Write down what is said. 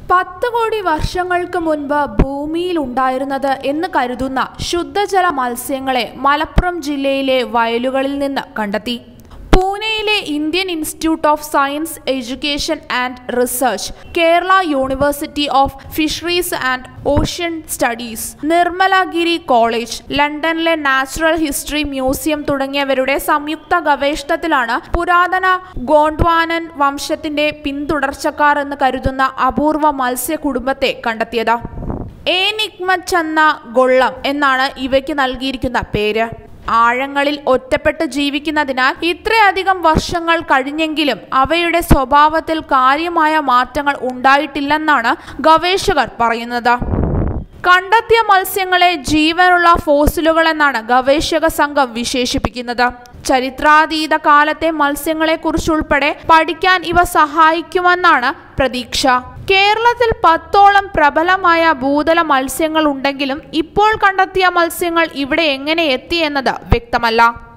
പത്ത് കോടി വർഷങ്ങൾക്ക് മുൻപ് ഭൂമിയിൽ ഉണ്ടായിരുന്നത് എന്ന് കരുതുന്ന ശുദ്ധജല മത്സ്യങ്ങളെ മലപ്പുറം ജില്ലയിലെ വയലുകളിൽ നിന്ന് കണ്ടെത്തി പൂനെയിലെ Indian Institute of Science Education and Research Kerala University of Fisheries and Ocean Studies Nirmalagiri college ലണ്ടനിലെ നാച്ചുറൽ ഹിസ്റ്ററി മ്യൂസിയം തുടങ്ങിയവരുടെ സംയുക്ത ഗവേഷണത്തിലാണ് പുരാതന ഗോണ്ട്വാനൻ വംശത്തിന്റെ പിന്തുടർച്ചക്കാർ എന്ന് കരുതുന്ന അപൂർവ മത്സ്യ കുടുംബത്തെ കണ്ടെത്തിയത് ഏനിക്മച്ചെന്ന ഗൊള്ളം എന്നാണ് ഇവയ്ക്ക് നൽകിയിരിക്കുന്ന പേര് ആഴങ്ങളിൽ ഒറ്റപ്പെട്ട് ജീവിക്കുന്നതിനാൽ ഇത്രയധികം വർഷങ്ങൾ കഴിഞ്ഞെങ്കിലും അവയുടെ സ്വഭാവത്തിൽ കാര്യമായ മാറ്റങ്ങൾ ഉണ്ടായിട്ടില്ലെന്നാണ് ഗവേഷകർ പറയുന്നത് കണ്ടെത്തിയ മത്സ്യങ്ങളെ ജീവനുള്ള ഫോസിലുകൾ എന്നാണ് ഗവേഷക സംഘം വിശേഷിപ്പിക്കുന്നത് ചരിത്രാതീത കാലത്തെ മത്സ്യങ്ങളെക്കുറിച്ചുൾപ്പെടെ പഠിക്കാൻ ഇവ സഹായിക്കുമെന്നാണ് പ്രതീക്ഷ കേരളത്തിൽ പത്തോളം പ്രബലമായ ഭൂതല മത്സ്യങ്ങൾ ഉണ്ടെങ്കിലും ഇപ്പോൾ കണ്ടെത്തിയ മത്സ്യങ്ങൾ ഇവിടെ എങ്ങനെ എത്തി എന്നത് വ്യക്തമല്ല